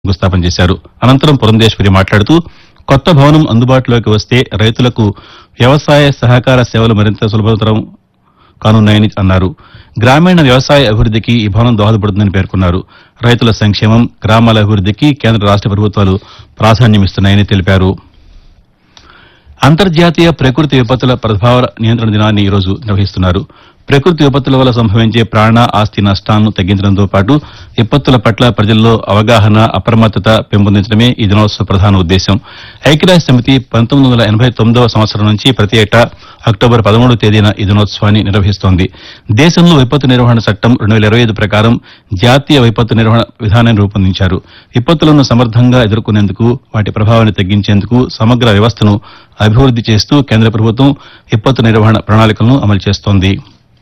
శంకుస్థాపన చేశారు అనంతరం పురంధేశ్వరి మాట్లాడుతూ కొత్త భవనం అందుబాటులోకి వస్తే రైతులకు వ్యవసాయ సహకార సేవలు మరింత సులభతరం కానున్నాయని అన్నారు గ్రామీణ వ్యవసాయ అభివృద్దికి ఈ భవనం దోహదపడుతుందని పేర్కొన్నారు రైతుల సంక్షేమం గ్రామాల అభివృద్దికి కేంద్ర రాష్ట ప్రభుత్వాలు ప్రాధాన్యమిస్తున్నాయని తెలిపారు అంతర్జాతీయ ప్రకృతి విపత్తుల ప్రభావ నియంత్రణ దినాన్ని ఈ రోజు నిర్వహిస్తున్నారు ప్రకృతి విపత్తుల వల్ల సంభవించే ప్రాణ ఆస్తి నష్టాలను తగ్గించడంతో పాటు విపత్తుల పట్ల ప్రజల్లో అవగాహన అప్రమత్తత పెంపొందించడమే ఈ దినోత్సవ ప్రధాన ఉద్దేశం ఐక్యరాజ్య సమితి పంతొమ్మిది వందల ఎనభై తొమ్మిదవ సంవత్సరం నుంచి ప్రతి ఏటా అక్టోబర్ పదమూడవ తేదీన ఈ దినోత్సవాన్ని నిర్వహిస్తోంది దేశంలో విపత్తు నిర్వహణ చట్టం రెండు వేల ఇరవై ఐదు ప్రకారం జాతీయ విపత్తు నిర్వహణ విధానాన్ని రూపొందించారు విపత్తులను సమర్థంగా ఎదుర్కొనేందుకు వాటి ప్రభావాన్ని తగ్గించేందుకు సమగ్ర వ్యవస్థను అభివృద్ది చేస్తూ కేంద్ర ప్రభుత్వం విపత్తు నిర్వహణ ప్రణాళికలను అమలు చేస్తోంది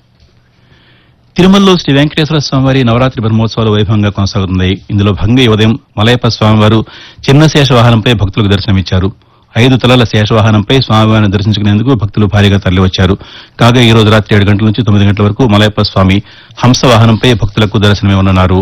తిరుమలలో శ్రీ వెంకటేశ్వర స్వామివారి నవరాత్రి బ్రహ్మోత్సవాలు వైభవంగా కొనసాగుతున్నాయి ఇందులో భంగ ఈ ఉదయం మలయప్ప స్వామివారు చిన్న శేష వాహనంపై భక్తులకు దర్శనమిచ్చారు ఐదు తలల శేషవాహనంపై స్వామివారిని దర్శించుకునేందుకు భక్తులు భారీగా తరలివచ్చారు కాగా ఈ రోజు రాత్రి ఏడు గంటల నుంచి తొమ్మిది గంటల వరకు మలయప్ప స్వామి హంస వాహనంపై భక్తులకు దర్శనమివ్వనున్నారు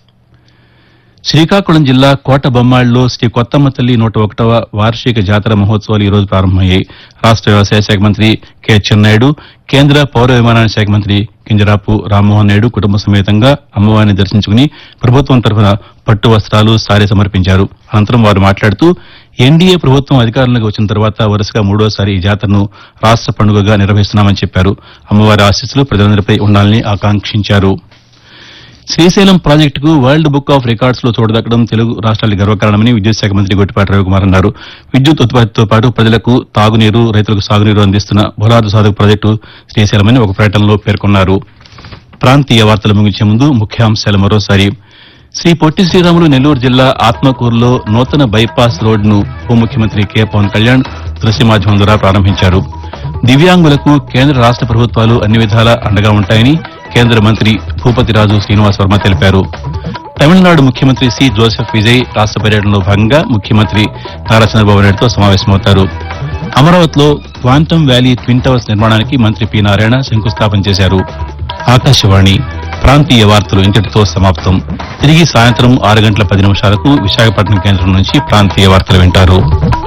శ్రీకాకుళం జిల్లా కోట బొమ్మాళ్లో శ్రీ కొత్తమ్మ తల్లి నూట ఒకటవ వార్షిక జాతర మహోత్సవాలు ఈ రోజు ప్రారంభమయ్యాయి రాష్ట వ్యవసాయ శాఖ మంత్రి కె చెన్నాయుడు కేంద్ర పౌర విమానయాన శాఖ మంత్రి కింజరాపు రామ్మోహన్ నాయుడు కుటుంబ సమేతంగా అమ్మవారిని దర్శించుకుని ప్రభుత్వం తరఫున పట్టు వస్త్రాలు సారీ సమర్పించారు అనంతరం వారు మాట్లాడుతూ ఎన్డీఏ ప్రభుత్వం అధికారంలోకి వచ్చిన తర్వాత వరుసగా మూడోసారి ఈ జాతరను రాష్ట పండుగగా నిర్వహిస్తున్నామని చెప్పారు అమ్మవారి ఆశీస్సులు ప్రజలందరిపై ఉండాలని ఆకాంక్షించారు శ్రీశైలం ప్రాజెక్టుకు వరల్డ్ బుక్ ఆఫ్ రికార్డ్స్ లో చోటుదక్కడం తెలుగు రాష్ట్రాలకు గర్వకారణమని విద్యుత్ శాఖ మంత్రి గొట్టిపాటి రవికుమార్ అన్నారు విద్యుత్ ఉత్పత్తితో పాటు ప్రజలకు తాగునీరు రైతులకు సాగునీరు అందిస్తున్న బులాదు సాధక ప్రాజెక్టు శ్రీశైలమని ఒక ప్రకటనలో పేర్కొన్నారు ప్రాంతీయ వార్తలు ముగించే ముందు ముఖ్యాంశాలు మరోసారి శ్రీ పొట్టి శ్రీరాములు నెల్లూరు జిల్లా ఆత్మకూరులో నూతన బైపాస్ రోడ్డును ఉప ముఖ్యమంత్రి కె పవన్ కళ్యాణ్ దృశ్య మాధ్యమం ద్వారా ప్రారంభించారు దివ్యాంగులకు కేంద్ర రాష్ట ప్రభుత్వాలు అన్ని విధాలా అండగా ఉంటాయని కేంద్ర మంత్రి భూపతిరాజు శ్రీనివాస్ వర్మ తెలిపారు తమిళనాడు ముఖ్యమంత్రి సి జోసెఫ్ విజయ్ రాష్ట పర్యటనలో భాగంగా ముఖ్యమంత్రి నారా చంద్రబాబు నాయుడుతో సమావేశమవుతారు అమరావతిలో క్వాంటమ్ వ్యాలీ ట్విన్ టవర్స్ నిర్మాణానికి మంత్రి పి నారాయణ శంకుస్థాపన చేశారు ఆకాశవాణి ప్రాంతీయ వార్తలు ఇంతటితో సమాప్తం తిరిగి సాయంత్రం ఆరు గంటల పది నిమిషాలకు విశాఖపట్నం కేంద్రం నుంచి ప్రాంతీయ వార్తలు వింటారు